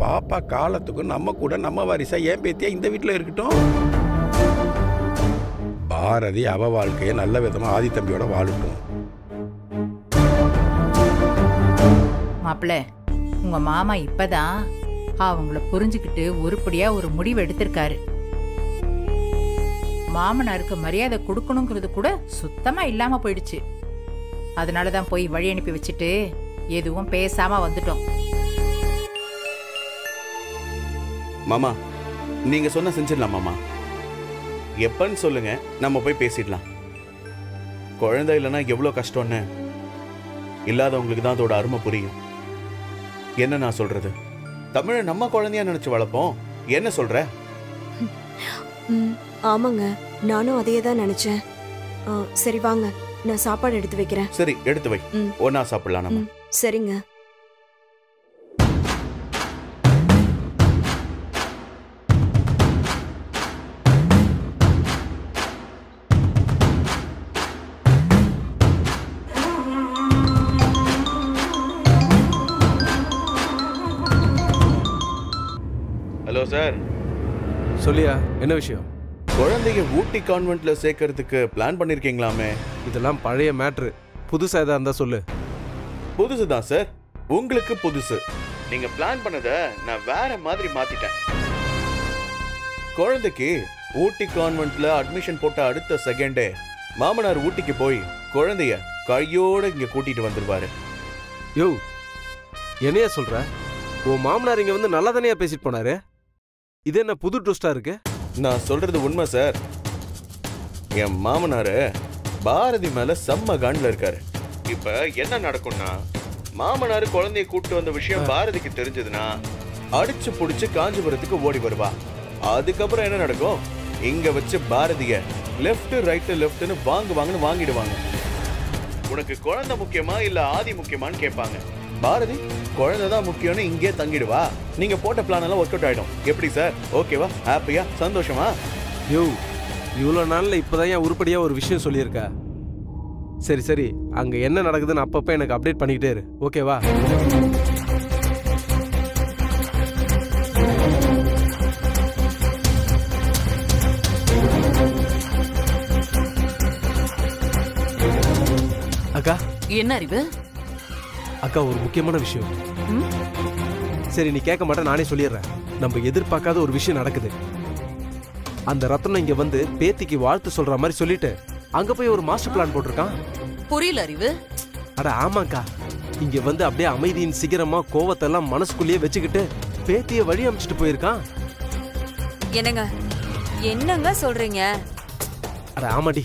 பாப்பா காலத்துக்கும் நம்ம கூட நம்ம வாரிசா ஏன் பேத்தியா இந்த வீட்டில் இருக்கட்டும் பாரதி அவ வாழ்க்கையை நல்ல விதமா ஆதி தம்பியோட வாழட்டும் மாப்பிள்ள உங்க மாமா இப்பதான் அவங்கள புரிஞ்சுக்கிட்டு உருப்படியா ஒரு முடிவு எடுத்திருக்காரு மாமனாருக்கு மரியாதை கொடுக்கணுங்கிறது கூட சுத்தமா இல்லாம போயிடுச்சு அதனாலதான் போய் வழி அனுப்பி வச்சுட்டு எதுவும் பேசாம வந்துட்டோம் மாமா நீங்க சொன்ன செஞ்சிடலாம் மாமா எப்பன்னு சொல்லுங்க நம்ம போய் பேசிடலாம் குழந்தை இல்லைன்னா எவ்வளோ கஷ்டம்னு இல்லாதவங்களுக்கு தான் அதோட அருமை புரியும் என்ன நான் சொல்றது தமிழை நம்ம குழந்தையா நினைச்சு வளர்ப்போம் என்ன சொல்ற ம் ஆமாங்க நானும் அதையே தான் நினைச்சேன் ஆ, சரி வாங்க நான் சாப்பாடு எடுத்து வைக்கிறேன் சரி எடுத்து வை ம். ஒன்னா சாப்பிடலாம் நம்ம ம் சரிங்க ஹலோ சார் சொல்லியா என்ன விஷயம் குழந்தைய ஊட்டி கான்வென்ட்ல சேர்க்கறதுக்கு பிளான் பண்ணிருக்கீங்களாமே இதெல்லாம் பழைய மேட்ரு புதுசா எதா இருந்தா சொல்லு புதுசு தான் சார் உங்களுக்கு புதுசு நீங்க பிளான் பண்ணத நான் வேற மாதிரி மாத்திட்டேன் குழந்தைக்கு ஊட்டி கான்வென்ட்ல அட்மிஷன் போட்ட அடுத்த செகண்டே மாமனார் ஊட்டிக்கு போய் குழந்தைய கையோட இங்க கூட்டிட்டு வந்துருவாரு யோ என்னையா சொல்ற உன் மாமனார் இங்க வந்து நல்லா தானே பேசிட்டு போனாரு இது என்ன புது ட்விஸ்டா இருக்கு நான் சொல்றது உண்மை சார் என் மாமனாரு பாரதி மேல செம்ம காண்டில் இருக்காரு இப்ப என்ன நடக்கும்னா மாமனார் குழந்தைய கூட்டு வந்த விஷயம் பாரதிக்கு தெரிஞ்சதுன்னா அடிச்சு புடிச்சு காஞ்சிபுரத்துக்கு ஓடி வருவா அதுக்கப்புறம் என்ன நடக்கும் இங்க வச்சு பாரதிய லெஃப்ட் ரைட் லெஃப்ட்னு வாங்கு வாங்குன்னு வாங்கிடுவாங்க உனக்கு குழந்தை முக்கியமா இல்ல ஆதி முக்கியமான்னு கேட்பாங்க பாரதி குழந்தை தான் முக்கியம்னு இங்கே தங்கிடுவா நீங்க போட்ட பிளான் எல்லாம் ஒர்க் அவுட் ஆயிடும் எப்படி சார் ஓகேவா ஹாப்பியா சந்தோஷமா யோ இவ்வளோ நாள்ல இப்பதான் ஏன் உருப்படியா ஒரு விஷயம் சொல்லியிருக்க சரி சரி அங்க என்ன நடக்குதுன்னு அப்பப்ப எனக்கு அப்டேட் பண்ணிக்கிட்டே இரு ஓகேவா அக்கா என்ன அறிவு அக்கா ஒரு முக்கியமான விஷயம் ம்? சரி நீ கேட்க மாட்டே நானே சொல்லிடுறேன் நம்ம எதிர்பார்க்காத ஒரு விஷயம் நடக்குது அந்த ரத்னம் இங்க வந்து பேத்திக்கு வாழ்த்து சொல்ற மாதிரி சொல்லிட்டு அங்க போய் ஒரு மாஸ்டர் பிளான் போட்டிருக்கான் புரியல அறிவு அட ஆமாக்கா இங்க வந்து அப்படியே அமைதியின் சிகரமா கோவத்தெல்லாம் மனசுக்குள்ளேயே வச்சுக்கிட்டு பேத்திய வழி அமைச்சிட்டு போயிருக்கான் என்னங்க என்னங்க சொல்றீங்க அட ஆமாடி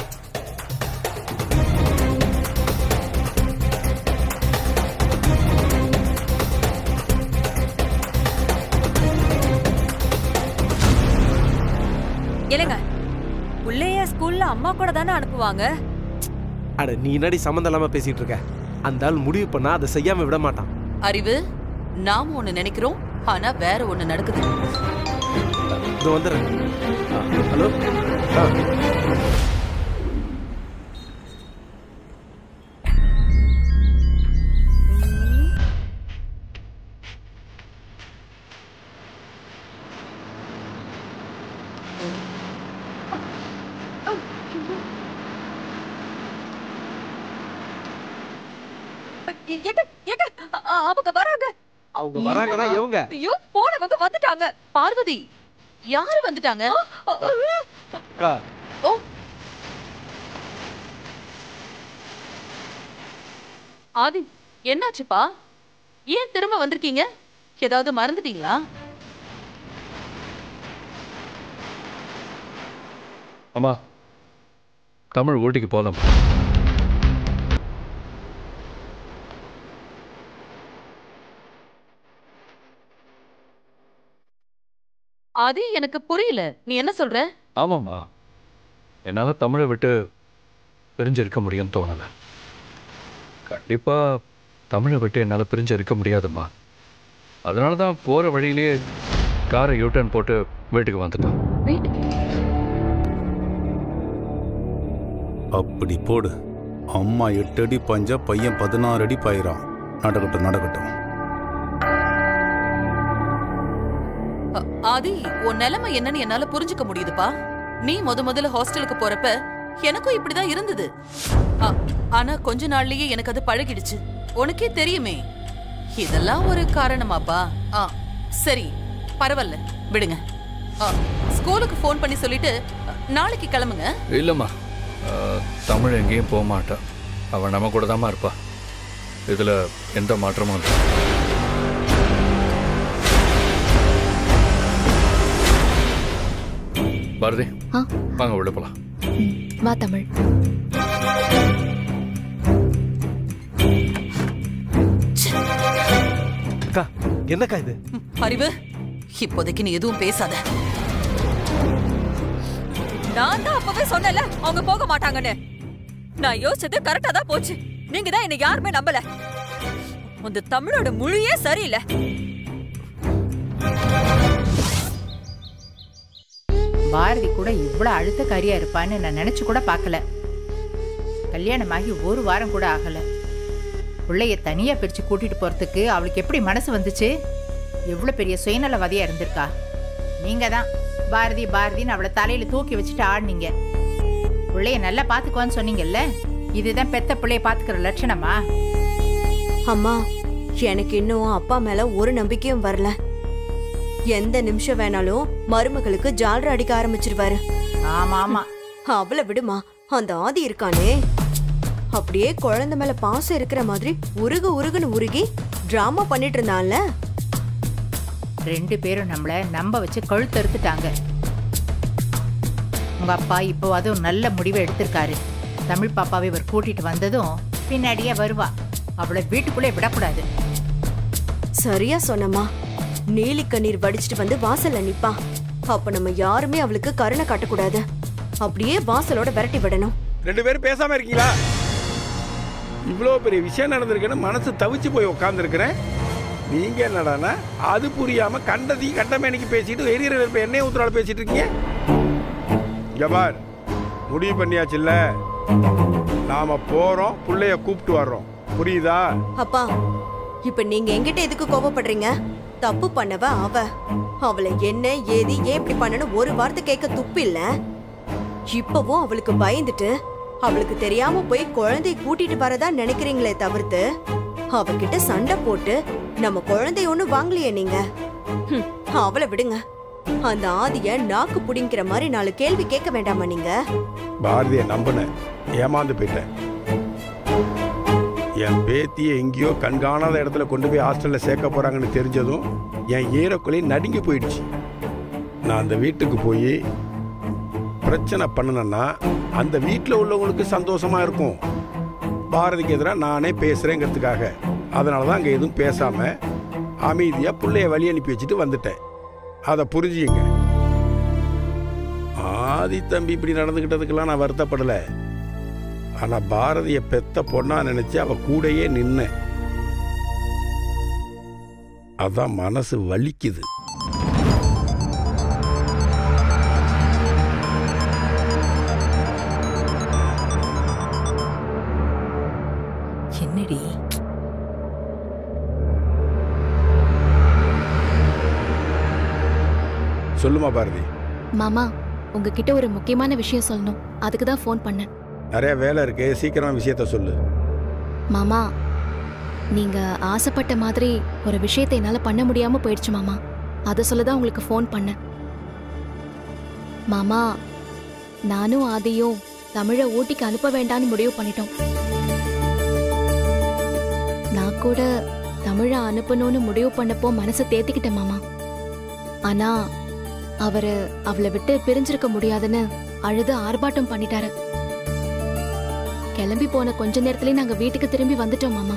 இல்லைங்க உள்ளேய ஸ்கூல்ல அம்மா கூட தானே அனுப்புவாங்க அட நீ என்னடி சம்மந்தம் இல்லாம பேசிட்டு இருக்க அந்த ஆள் முடிவு பண்ணா அதை செய்யாம விட மாட்டான் அறிவு நாம ஒண்ணு நினைக்கிறோம் ஆனா வேற ஒண்ணு நடக்குது இதோ வந்துடுறேன் ஆ, ஹலோ ஆ அவங்க வராங்க அவங்க வராங்கன்னா இவங்க ஐயோ போனவங்க வந்துட்டாங்க பார்வதி யாரு வந்துட்டாங்க அக்கா ஓ ஆதி என்னாச்சுப்பா ஏன் திரும்ப வந்திருக்கீங்க ஏதாவது மறந்துட்டீங்களா அம்மா தமிழ் ஊட்டிக்கு போகலாம் ஆதி எனக்கு புரியல நீ என்ன சொல்ற ஆமாம்மா என்னால் தமிழை விட்டு பிரிஞ்சு இருக்க முடியும்னு தோணலை கண்டிப்பாக தமிழை விட்டு என்னால் பிரிஞ்சு இருக்க முடியாதும்மா அதனால தான் போகிற வழியிலேயே காரை யூட்டர்ன் போட்டு வீட்டுக்கு வந்துட்டோம் அப்படி போடு அம்மா எட்டு அடி பஞ்சா பையன் பதினாறு அடி பாயிரான் நடக்கட்டும் நடக்கட்டும் அ- ஆதி உன் நிலைமை என்னன்னு என்னால புரிஞ்சுக்க முடியுதுப்பா நீ முத முதல்ல ஹாஸ்டலுக்கு போறப்ப எனக்கும் இப்படிதான் இருந்தது அ- ஆனா கொஞ்ச நாள்லயே எனக்கு அது பழகிடுச்சு உனக்கே தெரியுமே இதெல்லாம் ஒரு காரணமாப்பா ஆ சரி பரவாயில்ல விடுங்க ஆ, ஸ்கூலுக்கு ஃபோன் பண்ணி சொல்லிட்டு அ, நாளைக்கு கிளம்புங்க இல்லைம்மா அஹ், தமிழ் எங்கேயும் போக மாட்டா அவள் நம்ம கூட தாம்மா இருப்பா இதில் எந்த மாற்றமும் இல்லை பாரதி ஆ? வாங்க உள்ள போலாம் ம், வா தமிழ் அக்கா என்னக்கா இது ம், அறிவு இப்போதைக்கு நீ எதுவும் பேசாத நான் தான் அப்பவே சொன்னேன்ல அவங்க போக மாட்டாங்கன்னு நான் யோசிச்சது கரெக்டா தான் போச்சு நீங்க தான் என்ன யாருமே நம்பல அந்த தமிழோட மொழியே சரியில்லை பாரதி கூட இவ்வளோ அழுத்த காரியா இருப்பான்னு நான் நினைச்சு கூட பார்க்கல கல்யாணமாகி ஒரு வாரம் கூட ஆகல பிள்ளைய தனியா பிரிச்சு கூட்டிட்டு போறதுக்கு அவளுக்கு எப்படி மனசு வந்துச்சு எவ்வளவு பெரிய சுயநலவாதியா இருந்திருக்கா நீங்க தான் பாரதி பாரதின்னு அவளை தலையில தூக்கி வச்சுட்டு ஆடினீங்க பிள்ளைய நல்லா பாத்துக்குவான்னு சொன்னீங்கல்ல இதுதான் பெத்த பிள்ளைய பாத்துக்கிற லட்சணமா அம்மா எனக்கு இன்னும் அப்பா மேல ஒரு நம்பிக்கையும் வரல எந்த நிமிஷம் வேணாலும் மருமகளுக்கு ஜால்ரா அடிக்க ஆரம்பிச்சிருவாரு ஆமா ஆமா அவளை விடுமா அந்த ஆதி இருக்கானே அப்படியே குழந்தை மேல பாசம் இருக்கிற மாதிரி உருகு உருகுன்னு உருகி டிராமா பண்ணிட்டு இருந்தான்ல ரெண்டு பேரும் நம்மள நம்ப வச்சு கழுத்தறுத்துட்டாங்க உங்க அப்பா இப்போ அதுவும் நல்ல முடிவை எடுத்திருக்காரு தமிழ் பாப்பாவை இவர் கூட்டிட்டு வந்ததும் பின்னாடியே வருவா அவளை வீட்டுக்குள்ளே விடக்கூடாது சரியா சொன்னம்மா நீலி கண்ணீர் வடிச்சிட்டு வந்து வாசல்ல நிப்பா அப்ப நம்ம யாருமே அவளுக்கு கருணை காட்டக்கூடாது அப்படியே வாசலோட விரட்டி விடணும் ரெண்டு பேரும் பேசாம இருக்கீங்களா இவ்வளோ பெரிய விஷயம் நடந்திருக்குன்னு மனசு தவிச்சு போய் உட்காந்துருக்கிறேன் நீங்க என்னடானா அது புரியாம கண்டதையும் கண்டமேனிக்கு பேசிட்டு எரியற நெருப்பு எண்ணெய் ஊத்துறாள் பேசிட்டு இருக்கீங்க இங்க பார் முடிவு பண்ணியாச்சுல்ல நாம போறோம் புள்ளைய கூப்பிட்டு வர்றோம் புரியுதா அப்பா இப்ப நீங்க எங்கிட்ட எதுக்கு கோவப்படுறீங்க தப்பு பண்ணவ அவ அவளை என்ன ஏது ஏன் இப்படி பண்ணணும் ஒரு வார்த்தை கேட்க துப்பு இல்ல இப்பவும் அவளுக்கு பயந்துட்டு அவளுக்கு தெரியாம போய் குழந்தைய கூட்டிட்டு வரதா நினைக்கிறீங்களே தவிர்த்து அவகிட்ட சண்டை போட்டு நம்ம குழந்தைய ஒண்ணு வாங்கலையே நீங்க ஹம், அவளை விடுங்க அந்த ஆதிய நாக்கு புடிங்கிற மாதிரி நாலு கேள்வி கேட்க வேண்டாமா நீங்க பாரதியை நம்பினேன் ஏமாந்து போயிட்டேன் என் பேத்தியை எங்கேயோ கண்காணாத இடத்துல கொண்டு போய் ஹாஸ்டலில் சேர்க்க போறாங்கன்னு தெரிஞ்சதும் என் ஈரக்குலை நடுங்கி போயிடுச்சு நான் அந்த வீட்டுக்கு போய் பிரச்சனை பண்ணுனேன்னா அந்த வீட்டில் உள்ளவங்களுக்கு சந்தோஷமா இருக்கும் பாரதிக்கு எதிராக நானே பேசுறேங்கிறதுக்காக அதனால தான் அங்கே எதுவும் பேசாம அமைதியாக பிள்ளைய வழி அனுப்பி வச்சுட்டு வந்துட்டேன் அதை புரிஞ்சுங்க ஆதி தம்பி இப்படி நடந்துக்கிட்டதுக்கெல்லாம் நான் வருத்தப்படலை ஆனா பாரதிய பெத்த பொண்ணா நினைச்சு அவ கூடயே நின்னேன் அதான் மனசு வலிக்குது என்னடி சொல்லுமா பாரதி மாமா உங்ககிட்ட ஒரு முக்கியமான விஷயம் சொல்லணும் அதுக்கு தான் ஃபோன் பண்ணேன் நிறைய வேலை இருக்கு சீக்கிரமா விஷயத்த சொல்லு மாமா நீங்க ஆசைப்பட்ட மாதிரி ஒரு விஷயத்தை என்னால பண்ண முடியாம போயிடுச்சு மாமா அதை சொல்ல தான் உங்களுக்கு ஃபோன் பண்ணேன் மாமா நானும் ஆதியும் தமிழை ஊட்டிக்கு அனுப்ப வேண்டாம்னு முடிவு பண்ணிட்டோம் நான் கூட தமிழை அனுப்பணும்னு முடிவு பண்ணப்போ மனசை தேத்திக்கிட்டேன் மாமா ஆனா அவரு அவளை விட்டு பிரிஞ்சிருக்க முடியாதுன்னு அழுது ஆர்ப்பாட்டம் பண்ணிட்டாரு கிளம்பி போன கொஞ்ச நேரத்திலே நாங்க வீட்டுக்கு திரும்பி வந்துட்டோம் மாமா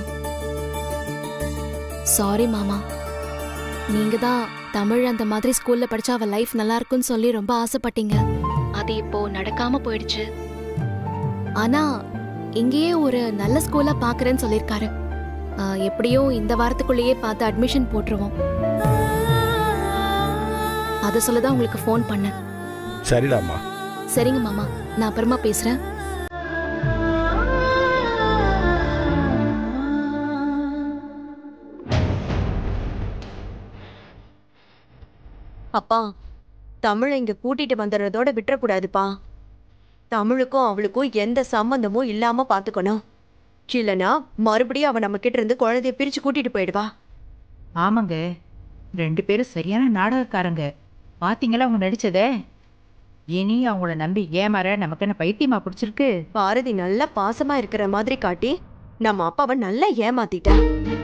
சாரி மாமா நீங்க தான் தமிழ் அந்த மாதிரி ஸ்கூல்ல படிச்சா அவ லைஃப் நல்லா இருக்கும்னு சொல்லி ரொம்ப ஆசைப்பட்டீங்க அது இப்போ நடக்காம போயிடுச்சு ஆனா இங்கேயே ஒரு நல்ல ஸ்கூலா பாக்குறேன்னு சொல்லிருக்காரு ஆஹ், எப்படியோ இந்த வாரத்துக்குள்ளேயே பார்த்து அட்மிஷன் போட்டுருவோம் அதை சொல்லதான் உங்களுக்கு ஃபோன் பண்ணேன் சரிடாம்மா சரிங்க மாமா நான் அப்புறமா பேசுறேன் அப்பா தமிழை இங்க கூட்டிட்டு வந்துடுறதோட விட்டுறக்கூடாதுப்பா தமிழுக்கும் அவளுக்கும் எந்த சம்பந்தமும் இல்லாம பாத்துக்கணும் இல்லனா மறுபடியும் அவன் நம்ம கிட்ட இருந்து குழந்தைய பிரிச்சு கூட்டிட்டு போயிடுவா ஆமாங்க ரெண்டு பேரும் சரியான நாடகக்காரங்க பாத்தீங்களா அவங்க நடிச்சதே இனி அவங்கள நம்பி ஏமாற நமக்கு என்ன பைத்தியமா பிடிச்சிருக்கு பாரதி நல்லா பாசமா இருக்கிற மாதிரி காட்டி நம்ம அப்பாவை நல்லா ஏமாத்திட்டா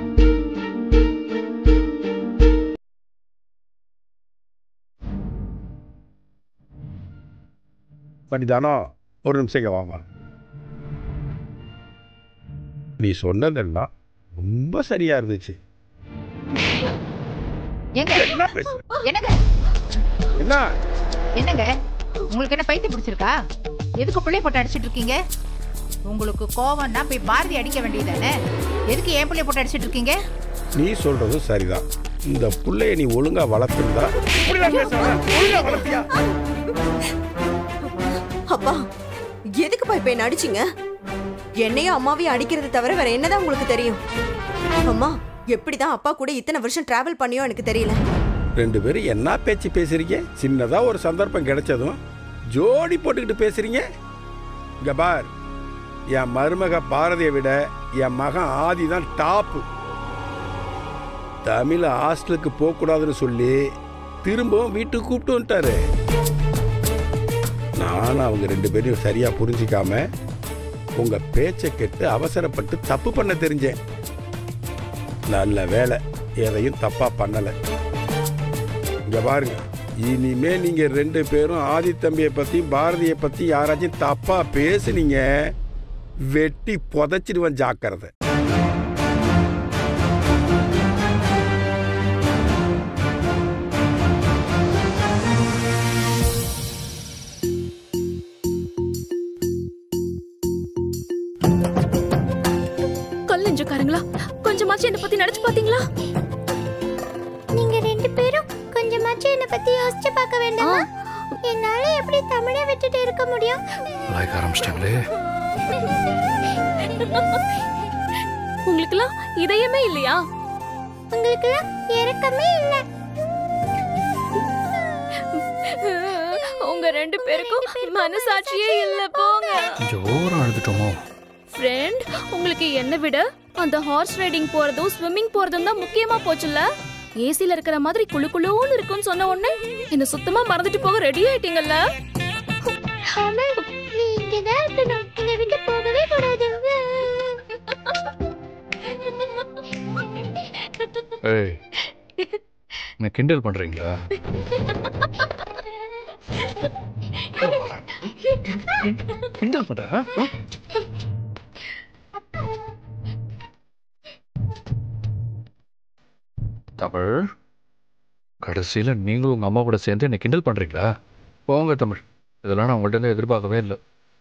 பண்ணிதானோ ஒரு நிமிஷம் இங்க வாமா நீ சொன்னதெல்லாம் ரொம்ப சரியா இருந்துச்சு ஏங்க என்ன பேசு என்னங்க என்ன என்னங்க உங்களுக்கு என்ன பைத்தியம் பிடிச்சிருக்கா எதுக்கு பிள்ளை போட்டு அடிச்சிட்டு இருக்கீங்க உங்களுக்கு கோவம்னா போய் பாரதி அடிக்க வேண்டியதானே எதுக்கு ஏன் பிள்ளை போட்டு அடிச்சிட்டு இருக்கீங்க நீ சொல்றதும் சரிதான் இந்த புள்ளைய நீ ஒழுங்கா வளர்த்துருந்தா இப்படிதான் பேசுறா? ஒழுங்கா வளர்த்தியா அப்பா எதுக்குப்பா இப்ப என்ன அடிச்சீங்க என்னையும் அம்மாவையும் அடிக்கிறது தவிர வேற என்னதான் உங்களுக்கு தெரியும் அம்மா எப்படிதான் அப்பா கூட இத்தனை வருஷம் டிராவல் பண்ணியோ எனக்கு தெரியல ரெண்டு பேரும் என்ன பேச்சு பேசுறீங்க சின்னதா ஒரு சந்தர்ப்பம் கிடைச்சதும் ஜோடி போட்டுக்கிட்டு பேசுறீங்க இங்க பார் என் மருமக பாரதியை விட என் மகன் ஆதி தான் டாப்பு தமிழ் ஹாஸ்டலுக்கு போகக்கூடாதுன்னு சொல்லி திரும்பவும் வீட்டுக்கு கூப்பிட்டு வந்துட்டாரு நானும் அவங்க ரெண்டு பேரையும் சரியா புரிஞ்சிக்காம உங்க பேச்சை கேட்டு அவசரப்பட்டு தப்பு பண்ண தெரிஞ்சேன் நல்ல வேலை எதையும் தப்பா பண்ணலை இங்க பாருங்க இனிமே நீங்க ரெண்டு பேரும் ஆதித்தம்பியை பத்தி பாரதியை பத்தி யாராச்சும் தப்பா பேசுனீங்க வெட்டி புதைச்சிடுவேன் ஜாக்கிரதை கல்லஞ்சக்காரங்களா கொஞ்சமாச்சும் என்ன பத்தி நினைச்சு பாத்தீங்களா நீங்க ரெண்டு பேரும் கொஞ்சமாச்சும் என்ன பத்தி யோசிச்சு பார்க்க வேண்டாமா என்னால எப்படி தமிழை விட்டுட்டு இருக்க முடியும் லாய்க்க ஆரம்பிச்சிட்டாங்களே உங்களுக்குலாம் இதயமே இல்லையா உங்களுக்கு இறக்கமே இல்ல உங்க ரெண்டு பேருக்கும் மனசாட்சியே இல்ல போங்க கொஞ்சம் ஓரம் அழுதுட்டோமோ ஃப்ரெண்ட் உங்களுக்கு என்ன விட அந்த ஹார்ஸ் ரைடிங் போறதும் ஸ்விம்மிங் போறதும் தான் முக்கியமா போச்சுல்ல ஏசில இருக்கிற மாதிரி குளு குளுன்னு இருக்குன்னு சொன்ன உடனே என்ன சுத்தமா மறந்துட்டு போக ரெடி ஆயிட்டீங்கல்ல ஆமா நீ இங்கதான் இருக்கணும் இங்க விட்டு போகவே கூடாது ஏய் என்ன கிண்டல் பண்றீங்களா கிண்டல் பண்ற ஆ? ஆ? தமிழ் கடைசியில் நீங்களும் உங்கள் அம்மா கூட சேர்ந்து என்னை கிண்டல் பண்ணுறீங்களா போங்க தமிழ் இதெல்லாம் நான் உங்கள்கிட்ட இருந்து எதிர்பார்க்கவே இல்லை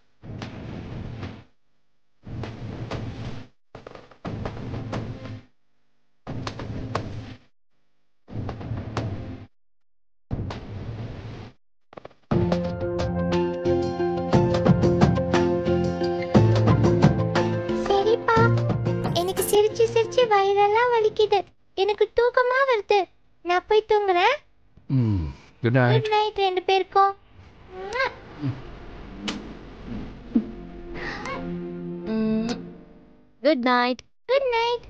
சரிப்பா எனக்கு சிரிச்சு சிரிச்சு வயிறெல்லாம் வலிக்குது எனக்கு தூக்கமா வருது நான் போய் தூங்குறேன் ம் குட் நைட் குட் நைட் ரெண்டு பேருக்கும் குட் நைட் குட் நைட்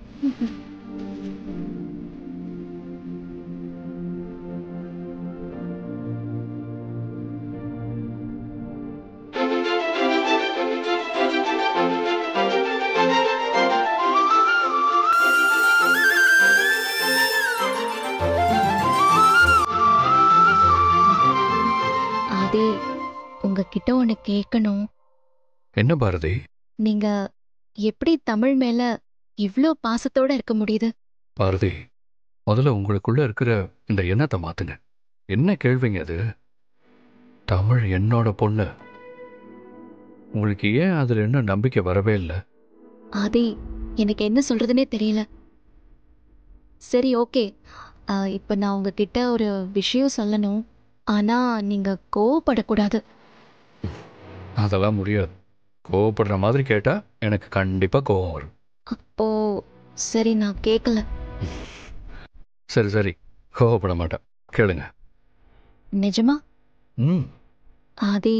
அதே உங்ககிட்ட ஒன்று கேட்கணும் என்ன பாரதி நீங்க எப்படி தமிழ் மேல இவ்ளோ பாசத்தோட இருக்க முடியுது பாரதி முதல்ல உங்களுக்குள்ள இருக்கிற இந்த எண்ணத்தை மாத்துங்க என்ன கேள்விங்க அது தமிழ் என்னோட பொண்ணு உங்களுக்கு ஏன் அதில் என்ன நம்பிக்கை வரவே இல்லை ஆதி எனக்கு என்ன சொல்றதுனே தெரியல சரி ஓகே இப்போ நான் உங்ககிட்ட ஒரு விஷயம் சொல்லணும் ஆனா நீங்க கோவப்படக்கூடாது அதெல்லாம் முடியாது கோவப்படுற மாதிரி கேட்டா எனக்கு கண்டிப்பா கோவம் வரும் அப்போ சரி நான் கேட்கல சரி சரி கோவப்பட மாட்டேன் கேளுங்க நிஜமா ம் ஆதி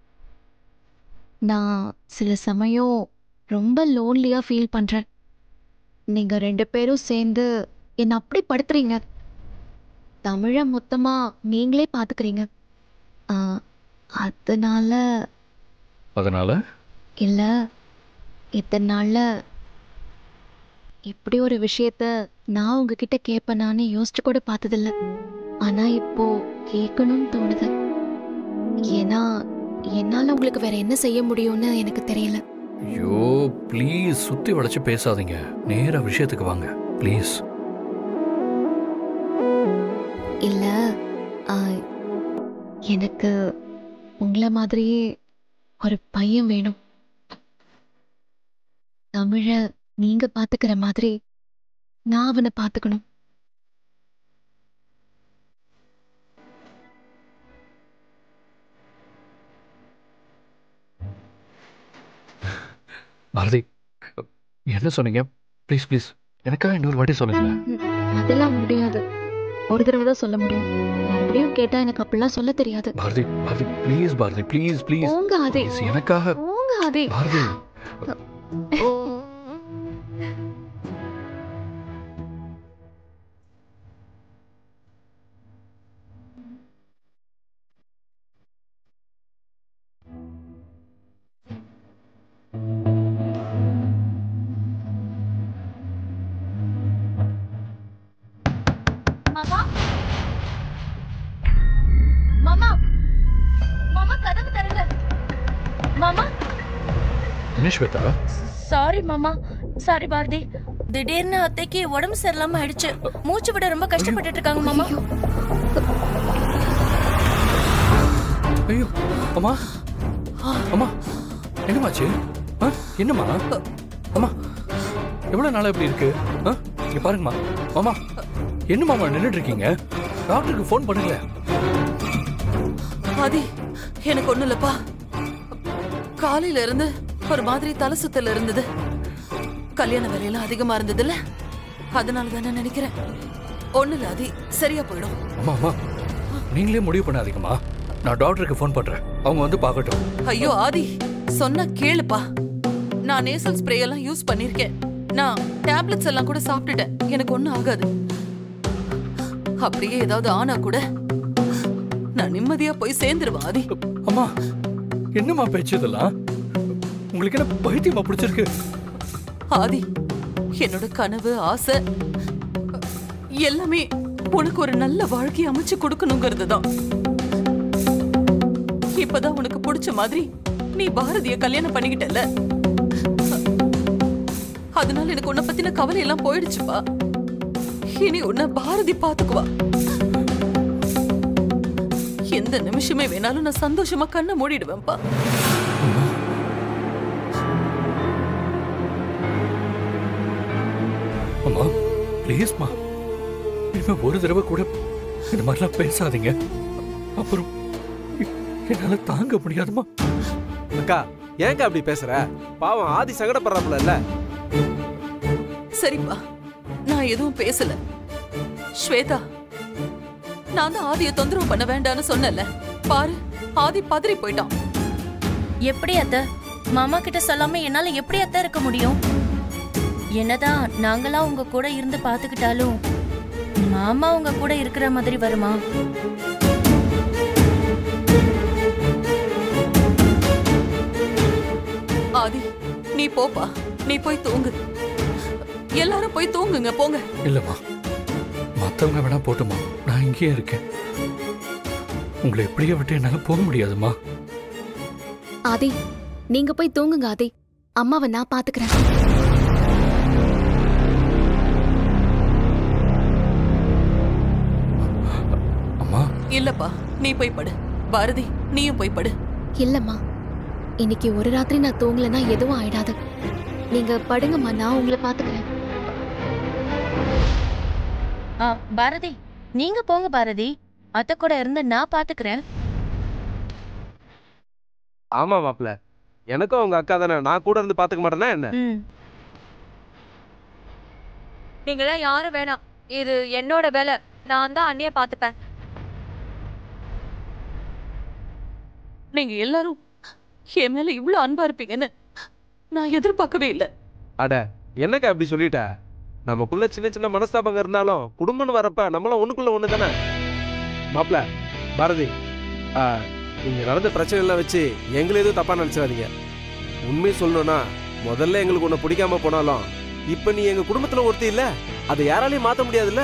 நான் சில சமயம் ரொம்ப லோன்லியா ஃபீல் பண்றேன் நீங்க ரெண்டு பேரும் சேர்ந்து என்னை அப்படி படுத்துறீங்க தமிழை மொத்தமா நீங்களே பாத்துக்கிறீங்க ஆ, அதனால அதனால இல்ல இத்தனை நாள்ல இப்படி ஒரு விஷயத்த நான் உங்ககிட்ட கேட்பேனான்னு யோசிச்சு கூட பார்த்ததில்ல ஆனா இப்போ கேட்கணும்னு தோணுது ஏன்னா என்னால உங்களுக்கு வேற என்ன செய்ய முடியும்னு எனக்கு தெரியல ஐயோ ப்ளீஸ் சுத்தி வளைச்சு பேசாதீங்க நேரா விஷயத்துக்கு வாங்க ப்ளீஸ் இல்ல ஆ, எனக்கு உங்களை மாதிரியே ஒரு பையன் வேணும் தமிழ நீங்க பாத்துக்கிற மாதிரி நான் அவனை பாத்துக்கணும் பாரதி என்ன சொன்னீங்க ப்ளீஸ் ப்ளீஸ் எனக்காக இன்னொரு வாட்டி சொல்லுங்களேன் ம், அதெல்லாம் முடியாது ஒரு தடவை தான் சொல்ல முடியும் அப்படியும் கேட்டா எனக்கு அப்படிலாம் சொல்ல தெரியாது Bharathi Bharathi please Bharathi please please போங்க அதே ப்ளீஸ் எனக்காக போங்க அதே பாரதி மாமா மாமா மாமா கதவு தரல மாமா என்ன ஸ்வேதா சாரி மாமா சாரி பாரதி திடீர்னு அத்தைக்கு உடம்பு சரியில்லாம ஆயிடுச்சு மூச்சு விட ரொம்ப கஷ்டப்பட்டுட்டு இருக்காங்க மாமா ஐயோ அம்மா அம்மா என்னமாச்சு ஆ என்னம்மா அம்மா எவ்வளவு நாளா இப்படி இருக்கு ஆ இங்க பாருங்கம்மா மாமா என்னமாமா நின்னுட்டு இருக்கீங்க டாக்டருக்கு ஃபோன் பண்ணுங்க ஆதி எனக்கு ஒண்ணு இல்லப்பா காலையில இருந்து ஒரு மாதிரி தலை சுத்தல் இருந்தது கல்யாண வேலையெல்லாம் அதிகமா இருந்ததுல்ல அதனால தானே நினைக்கிறேன் ஒண்ணு இல்ல ஆதி சரியா போயிடும் அம்மா அம்மா நீங்களே முடிவு பண்ணாதீங்கம்மா நான் டாக்டருக்கு ஃபோன் பண்றேன் அவங்க வந்து பார்க்கட்டும் ஐயோ ஆதி சொன்னா கேளுப்பா நான் நேசல் ஸ்ப்ரே எல்லாம் யூஸ் பண்ணிருக்கேன் நான் டேப்லெட்ஸ் எல்லாம் கூட சாப்பிட்டுட்டேன் எனக்கு ஒண்ணும் ஆகாது அப்படியே ஏதாவது ஆனா கூட நான் நிம்மதியா போய் சேர்ந்துருவேன் ஆதி அம்மா என்னம்மா பேச்சு இதெல்லாம் உங்களுக்கு என்ன பைத்தியமா பிடிச்சிருக்கு ஆதி என்னோட கனவு ஆசை எல்லாமே உனக்கு ஒரு நல்ல வாழ்க்கையை அமைச்சு கொடுக்கணுங்கிறது தான் இப்பதான் உனக்கு பிடிச்ச மாதிரி நீ பாரதிய கல்யாணம் பண்ணிக்கிட்டல அதனால எனக்கு உன்னை பத்தின கவலை எல்லாம் போயிடுச்சுப்பா இனி உன்னை பாரதி பாத்துக்குவா எந்த நிமிஷமே வேணாலும் நான் சந்தோஷமா கண்ணை மூடிடுவேன்ப்பா அம்மா ப்ளீஸ்மா இனிமே ஒரு தடவை கூட இந்த மாதிரிலாம் பேசாதீங்க அப்புறம் எ- என்னால தாங்க முடியாதுமா அக்கா ஏன்க்கா அப்படி பேசுற பாவம் ஆதி சங்கடப்படுறாப்புல இல்ல சரிப்பா நான் எதுவும் பேசல ஸ்வேதா நான் தான் ஆதிய தொந்தரவு பண்ண வேண்டாம்னு சொன்னல பாரு ஆதி பதறி போயிட்டான் எப்படி அத்தை மாமா கிட்ட சொல்லாம என்னால எப்படி அத்தை இருக்க முடியும் என்னதான் நாங்களாம் உங்க கூட இருந்து பாத்துக்கிட்டாலும் மாமா உங்க கூட இருக்கிற மாதிரி வருமா ஆதி நீ போப்பா நீ போய் தூங்கு எல்லாரும் போய் தூங்குங்க போங்க இல்லம்மா மத்தவங்க வேணா போட்டுமா நான் இங்கேயே இருக்கேன் உங்களை எப்படியே விட்டு என்னால போக முடியாதுமா ஆதி நீங்க போய் தூங்குங்க ஆதி அம்மாவை நான் பாத்துக்கிறேன் அம்மா இல்லப்பா நீ போய் படு பாரதி நீயும் போய் படு இல்லம்மா இன்னைக்கு ஒரு ராத்திரி நான் தூங்கலனா எதுவும் ஆயிடாது நீங்க படுங்கம்மா நான் உங்களை பாத்துக்கிறேன் ஆ, பாரதி நீங்க போங்க பாரதி அத்தை கூட இருந்து நான் பாத்துக்கிறேன் ஆமா மாப்ள எனக்கும் அவங்க அக்கா தானே நான் கூட இருந்து பாத்துக்க மாட்டேனா என்ன ம் நீங்களாம் யாரும் வேணாம் இது என்னோட வேலை நான் தான் அண்ணிய பாத்துப்பேன் நீங்க எல்லாரும் என் மேல இவ்வளவு அன்பா இருப்பீங்கன்னு நான் எதிர்பார்க்கவே இல்லை அட என்னக்கா இப்படி சொல்லிட்ட நமக்குள்ள சின்ன சின்ன மனஸ்தாபங்க இருந்தாலும் குடும்பம்னு வரப்ப நம்மளாம் ஒண்ணுக்குள்ள ஒண்ணு தானே மாப்பிள பாரதி ஆ, நீங்க நடந்த பிரச்சனை எல்லாம் வச்சு எங்களை எதுவும் தப்பா நினைச்சிடாதீங்க உண்மை சொல்லணும்னா முதல்ல எங்களுக்கு ஒண்ணு பிடிக்காம போனாலும் இப்ப நீ எங்க குடும்பத்துல ஒருத்தி இல்ல அதை யாராலையும் மாத்த முடியாதுல்ல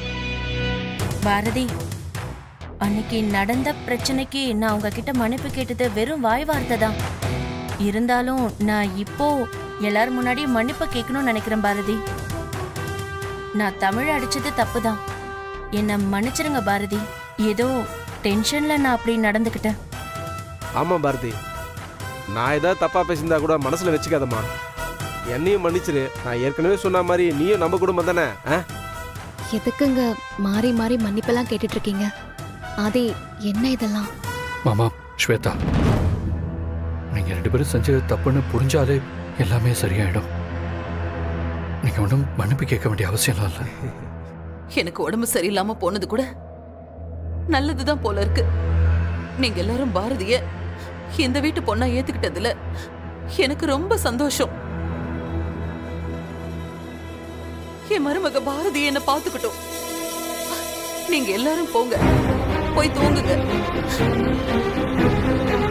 பாரதி அன்னைக்கு நடந்த பிரச்சனைக்கு நான் உங்ககிட்ட மன்னிப்பு கேட்டது வெறும் வாய் வார்த்தை தான் இருந்தாலும் நான் இப்போ எல்லாரும் முன்னாடி மன்னிப்பு கேட்கணும்னு நினைக்கிறேன் பாரதி நான் தமிழ் அடிச்சது தப்பு தான் என்னை மன்னிச்சிருங்க பாரதி ஏதோ டென்ஷன்ல நான் அப்படி நடந்துக்கிட்டேன் ஆமா பாரதி நான் ஏதாவது தப்பா பேசியிருந்தா கூட மனசுல வச்சுக்காதம்மா என்னையும் மன்னிச்சிரு நான் ஏற்கனவே சொன்ன மாதிரி நீயும் நம்ம குடும்பம் தானே ஆ? எதுக்குங்க மாறி மாறி மன்னிப்பெல்லாம் கேட்டுட்டு இருக்கீங்க ஆதி என்ன இதெல்லாம் மாமா ஸ்வேதா நீங்க ரெண்டு பேரும் செஞ்சது தப்புன்னு புரிஞ்சாலே எல்லாமே சரியாயிடும் நீங்க ஒன்றும் மன்னிப்பு கேட்க வேண்டிய அவசியம்லாம் இல்லை எனக்கு உடம்பு சரியில்லாம போனது கூட நல்லதுதான் போல இருக்கு நீங்க எல்லாரும் பாரதிய இந்த வீட்டு பொண்ணா ஏத்துக்கிட்டதுல எனக்கு ரொம்ப சந்தோஷம் என் மருமக பாரதி என்ன பாத்துக்கிட்டோம் நீங்க எல்லாரும் போங்க போய் தூங்குங்க